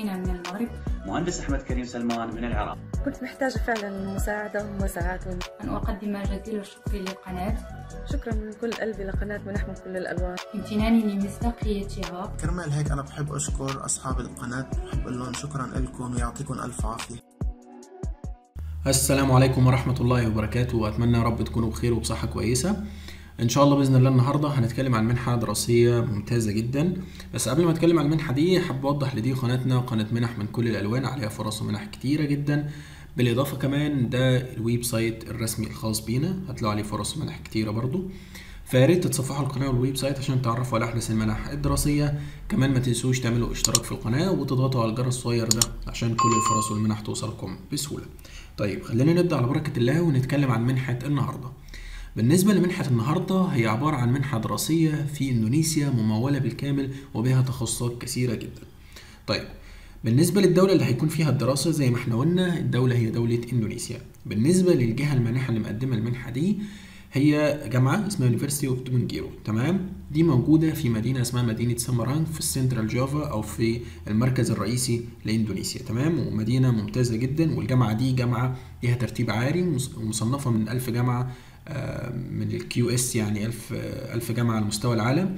أخينا من المغرب مهندس أحمد كريم سلمان من العراق كنت محتاجة فعلا مساعدة ومساعات أن أقدم جزيل الشكر للقناة شكرا من كل قلبي لقناة منح من كل الألوان امتناني لمصداقيتها كرمال هيك أنا بحب أشكر أصحاب القناة بحب أقول لهم شكرا لكم يعطيكم ألف عافية السلام عليكم ورحمة الله وبركاته وأتمنى يا رب تكونوا بخير وبصحة كويسة إن شاء الله بإذن الله النهاردة هنتكلم عن منحة دراسية ممتازة جدا بس قبل ما أتكلم عن المنحة دي حابب أوضح لدي قناتنا قناة منح من كل الألوان عليها فرص ومنح كتيرة جدا بالإضافة كمان ده الويب سايت الرسمي الخاص بينا هتلاقوا عليه فرص ومنح كتيرة برضو فيا ريت تتصفحوا القناه والويب سايت عشان تعرفوا على احدث المنح الدراسيه كمان ما تنسوش تعملوا اشتراك في القناه وتضغطوا على الجرس الصغير ده عشان كل الفرص والمنح توصلكم بسهوله طيب خلينا نبدا على بركه الله ونتكلم عن منحه النهارده بالنسبة لمنحة النهاردة هي عبارة عن منحة دراسية في إندونيسيا ممولة بالكامل وبها تخصصات كثيرة جدا طيب بالنسبة للدولة اللي هيكون فيها الدراسة زي ما احنا قلنا الدولة هي دولة إندونيسيا بالنسبة للجهة المانحة اللي مقدمة المنحة دي هي جامعة اسمها University اوف دومنجيرو تمام دي موجودة في مدينة اسمها مدينة سامرانج في السنترال جافا أو في المركز الرئيسي لإندونيسيا تمام ومدينة ممتازة جدا والجامعة دي جامعة ليها ترتيب عالي ومصنفة من ألف جامعة من الكيو اس يعني ألف ألف جامعة على مستوى العالم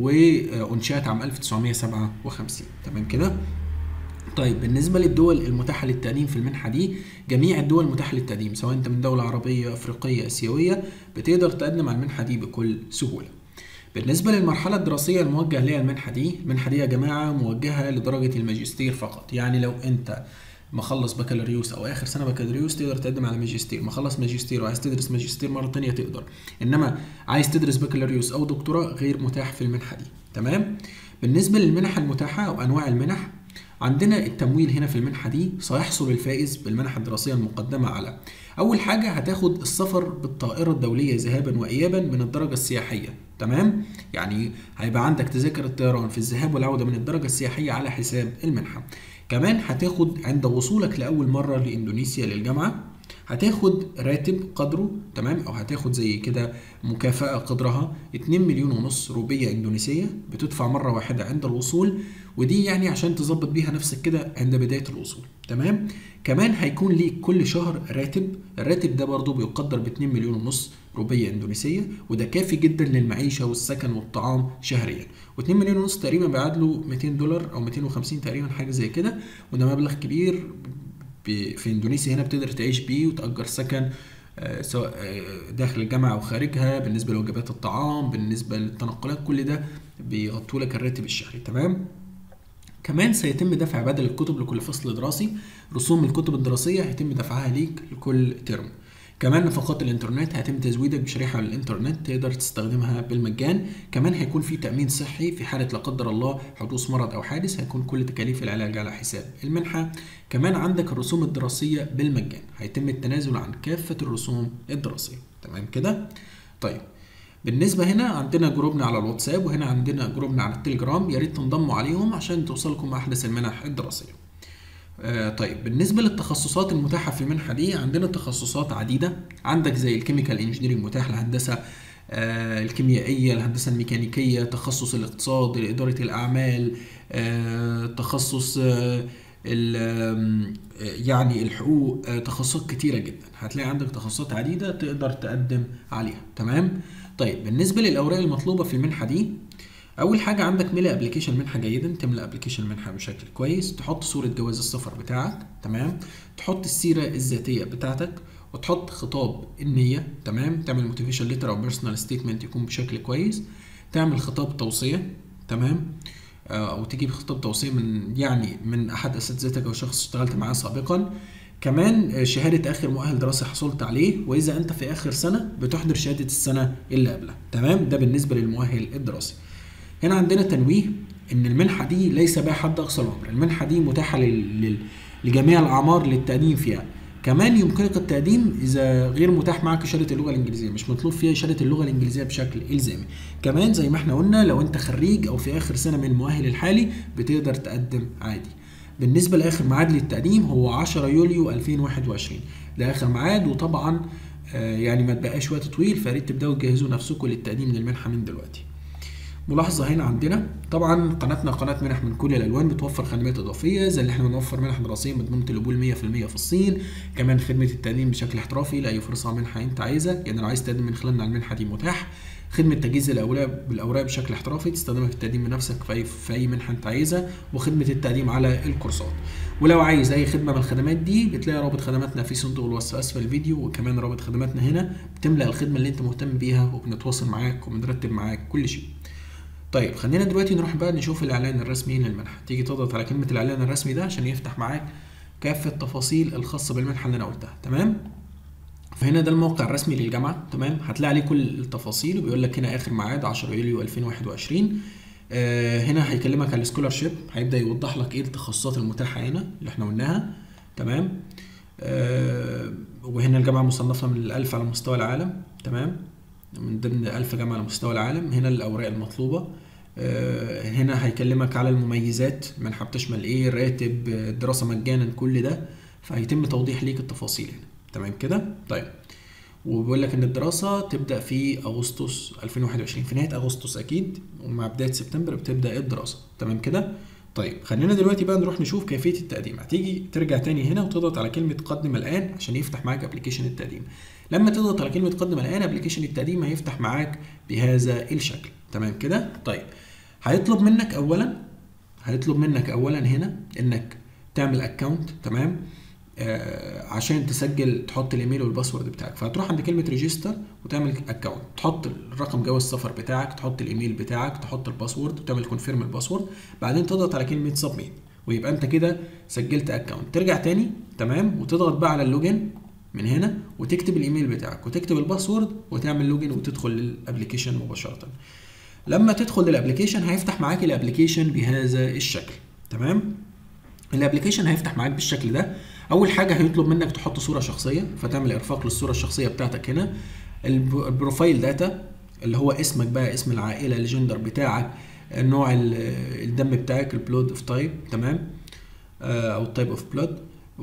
وأنشأت عام 1957 تمام كده طيب بالنسبة للدول المتاحة للتقديم في المنحة دي جميع الدول متاحة للتقديم سواء انت من دولة عربية افريقية اسيوية بتقدر تقدم على المنحة دي بكل سهولة بالنسبة للمرحلة الدراسية الموجه ليها المنحة دي المنحة دي يا جماعة موجهة لدرجة الماجستير فقط يعني لو انت مخلص بكالوريوس او اخر سنه بكالوريوس تقدر تقدم على ماجستير مخلص ماجستير وعايز تدرس ماجستير مره تانية تقدر انما عايز تدرس بكالوريوس او دكتوراه غير متاح في المنحه دي تمام بالنسبه للمنح المتاحه او انواع المنح عندنا التمويل هنا في المنحة دي سيحصل الفائز بالمنحة الدراسية المقدمة على أول حاجة هتاخد السفر بالطائرة الدولية ذهابا وإيابا من الدرجة السياحية تمام يعني هيبقى عندك تذاكر الطيران في الذهاب والعودة من الدرجة السياحية على حساب المنحة كمان هتاخد عند وصولك لأول مرة لإندونيسيا للجامعة هتاخد راتب قدره تمام او هتاخد زي كده مكافأة قدرها 2 مليون ونص روبية اندونيسية بتدفع مرة واحدة عند الوصول ودي يعني عشان تظبط بيها نفسك كده عند بداية الوصول تمام كمان هيكون ليك كل شهر راتب الراتب ده برضو بيقدر ب 2 مليون ونص روبية اندونيسية وده كافي جدا للمعيشة والسكن والطعام شهريا و2 مليون ونص تقريبا بيعادلوا 200 دولار او 250 تقريبا حاجة زي كده وده مبلغ كبير في اندونيسيا هنا بتقدر تعيش بيه وتأجر سكن سواء داخل الجامعة أو خارجها بالنسبة لوجبات الطعام بالنسبة للتنقلات كل ده بيغطوا لك الراتب الشهري تمام كمان سيتم دفع بدل الكتب لكل فصل دراسي رسوم الكتب الدراسية هيتم دفعها ليك لكل ترم كمان نفقات الانترنت هيتم تزويدك بشريحه للانترنت تقدر تستخدمها بالمجان كمان هيكون في تامين صحي في حاله لا قدر الله حدوث مرض او حادث هيكون كل تكاليف العلاج على حساب المنحه كمان عندك الرسوم الدراسيه بالمجان هيتم التنازل عن كافه الرسوم الدراسيه تمام كده طيب بالنسبة هنا عندنا جروبنا على الواتساب وهنا عندنا جروبنا على التليجرام يا ريت تنضموا عليهم عشان توصلكم أحدث المنح الدراسية. آه طيب بالنسبة للتخصصات المتاحة في المنحة دي عندنا تخصصات عديدة عندك زي الكيميكال انجينيرنج متاح الهندسة آه الكيميائية الهندسة الميكانيكية تخصص الاقتصاد إدارة الأعمال آه تخصص آه يعني الحقوق تخصصات كتيرة جدا هتلاقي عندك تخصصات عديدة تقدر تقدم عليها تمام طيب بالنسبة للأوراق المطلوبة في المنحة دي اول حاجه عندك ملء ابلكيشن منحه جيدا تملى ابلكيشن منحه بشكل كويس تحط صوره جواز السفر بتاعك تمام تحط السيره الذاتيه بتاعتك وتحط خطاب النيه تمام تعمل موتيفيشن ليتر او بيرسونال ستيتمنت يكون بشكل كويس تعمل خطاب توصيه تمام او تجيب خطاب توصيه من يعني من احد اساتذتك او شخص اشتغلت معاه سابقا كمان شهادة آخر مؤهل دراسي حصلت عليه وإذا أنت في آخر سنة بتحضر شهادة السنة اللي قبلها تمام ده بالنسبة للمؤهل الدراسي هنا عندنا تنويه ان المنحه دي ليس بها حد اقصى العمر المنحه دي متاحه لل... لجميع الاعمار للتقديم فيها كمان يمكنك التقديم اذا غير متاح معك شهاده اللغه الانجليزيه مش مطلوب فيها شهاده اللغه الانجليزيه بشكل الزامي كمان زي ما احنا قلنا لو انت خريج او في اخر سنه من المؤهل الحالي بتقدر تقدم عادي بالنسبه لاخر ميعاد للتقديم هو 10 يوليو 2021 ده اخر ميعاد وطبعا يعني ما تبقاش وقت طويل فريد تبداوا تجهزوا نفسكم للتقديم للمنحه من دلوقتي ملاحظة هنا عندنا طبعا قناتنا قناة منح من كل الألوان بتوفر خدمات إضافية زي اللي احنا بنوفر منح دراسية مضمونة القبول 100% في الصين كمان خدمة التقديم بشكل احترافي لأي فرصة منحة أنت عايزها يعني لو عايز تقدم من خلالنا على المنحة دي متاح خدمة تجهيز الأوراق بالأوراق بشكل احترافي تستخدمها في التقديم بنفسك في أي في أي منحة أنت عايزها وخدمة التقديم على الكورسات ولو عايز أي خدمة من الخدمات دي بتلاقي رابط خدماتنا في صندوق الوصف أسفل الفيديو وكمان رابط خدماتنا هنا بتملأ الخدمة اللي أنت مهتم بيها وبنتواصل معاك وبنرتب معاك كل شيء طيب خلينا دلوقتي نروح بقى نشوف الاعلان الرسمي للمنحه تيجي تضغط على كلمه الاعلان الرسمي ده عشان يفتح معاك كافه التفاصيل الخاصه بالمنحه اللي انا قلتها تمام فهنا ده الموقع الرسمي للجامعه تمام هتلاقي عليه كل التفاصيل وبيقول لك هنا اخر ميعاد 10 يوليو 2021 آه هنا هيكلمك على السكولارشيب هيبدا يوضح لك ايه التخصصات المتاحه هنا اللي احنا قلناها تمام آه وهنا الجامعه مصنفه من الألف على مستوى العالم تمام من ضمن ألف جامعة على مستوى العالم هنا الأوراق المطلوبة آه، هنا هيكلمك على المميزات المنحة بتشمل ايه راتب آه، دراسة مجانا كل ده فهيتم توضيح ليك التفاصيل هنا تمام كده طيب وبيقول لك ان الدراسة تبدأ في أغسطس 2021 في نهاية أغسطس أكيد ومع بداية سبتمبر بتبدأ الدراسة تمام كده طيب خلينا دلوقتي بقى نروح نشوف كيفية التقديم هتيجي ترجع تاني هنا وتضغط على كلمة قدم الآن عشان يفتح معاك ابلكيشن التقديم لما تضغط على كلمة قدم الآن ابلكيشن التقديم هيفتح معاك بهذا الشكل تمام كده طيب هيطلب منك أولا هيطلب منك أولا هنا إنك تعمل اكونت تمام آه عشان تسجل تحط الايميل والباسورد بتاعك فهتروح عند كلمه ريجستر وتعمل اكونت تحط الرقم جواز السفر بتاعك تحط الايميل بتاعك تحط الباسورد وتعمل كونفيرم الباسورد بعدين تضغط على كلمه سبميت ويبقى انت كده سجلت اكونت ترجع تاني تمام وتضغط بقى على اللوجن من هنا وتكتب الايميل بتاعك وتكتب الباسورد وتعمل لوجن وتدخل للابلكيشن مباشره لما تدخل للابلكيشن هيفتح معاك الابلكيشن بهذا الشكل تمام الابلكيشن هيفتح معاك بالشكل ده اول حاجه هيطلب منك تحط صوره شخصيه فتعمل ارفاق للصوره الشخصيه بتاعتك هنا الب- البروفايل داتا اللي هو اسمك بقى اسم العائله الجندر بتاعك نوع ال- الدم بتاعك البلود اوف تايب تمام آه، او التايب اوف بلود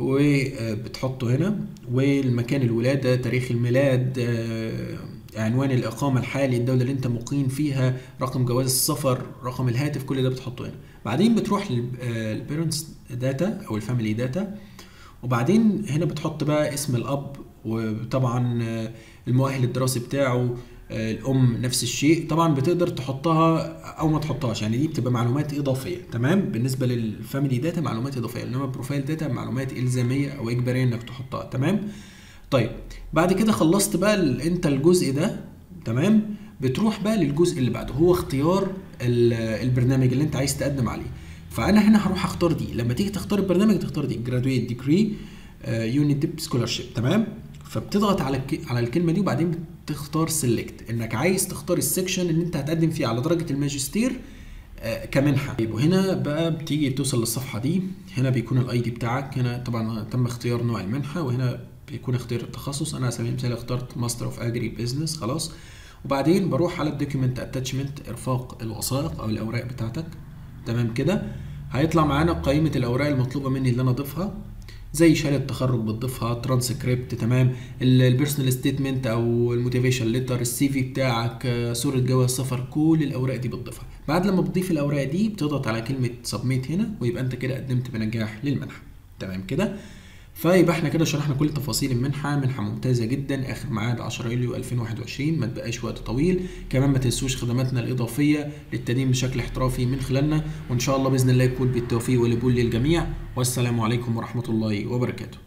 وبتحطه هنا والمكان الولاده تاريخ الميلاد آه، عنوان الاقامه الحالي الدوله اللي انت مقيم فيها رقم جواز السفر رقم الهاتف كل ده بتحطه هنا بعدين بتروح للبيرنتس داتا او الفاميلي داتا وبعدين هنا بتحط بقى اسم الاب وطبعا آه، المؤهل الدراسي بتاعه آه، الام نفس الشيء طبعا بتقدر تحطها او ما تحطهاش يعني دي بتبقى معلومات اضافيه تمام بالنسبه للفاميلي داتا معلومات اضافيه انما البروفايل داتا معلومات الزاميه او اجباريه انك تحطها تمام طيب بعد كده خلصت بقى ال- انت الجزء ده تمام بتروح بقى للجزء اللي بعده هو اختيار ال- البرنامج اللي انت عايز تقدم عليه فانا هنا هروح اختار دي لما تيجي تختار البرنامج تختار دي جرادويت ديجري يونت ديب سكولارشيب تمام فبتضغط على الك... على الكلمه دي وبعدين بتختار سيلكت انك عايز تختار السكشن اللي انت هتقدم فيه على درجه الماجستير آه، كمنحه طيب وهنا بقى بتيجي توصل للصفحه دي هنا بيكون الاي دي بتاعك هنا طبعا تم اختيار نوع المنحه وهنا بيكون اختيار التخصص انا على سبيل المثال اخترت ماستر اوف اجري بزنس خلاص وبعدين بروح على الدوكيمنت اتاتشمنت ارفاق الوثائق او الاوراق بتاعتك تمام كده هيطلع معانا قائمه الاوراق المطلوبه مني اللي انا اضيفها زي شهاده تخرج بتضيفها ترانسكريبت تمام البيرسونال ستيتمنت او الموتيفيشن ليتر السي في بتاعك آه، صوره جواز سفر كل الاوراق دي بتضيفها بعد لما بتضيف الاوراق دي بتضغط على كلمه سبميت هنا ويبقى انت كده قدمت بنجاح للمنحه تمام كده فيبقى احنا كده شرحنا كل تفاصيل المنحه منحه ممتازه جدا اخر ميعاد 10 يوليو 2021 ما تبقاش وقت طويل كمان ما تنسوش خدماتنا الاضافيه للتقديم بشكل احترافي من خلالنا وان شاء الله باذن الله يكون بالتوفيق والقبول للجميع والسلام عليكم ورحمه الله وبركاته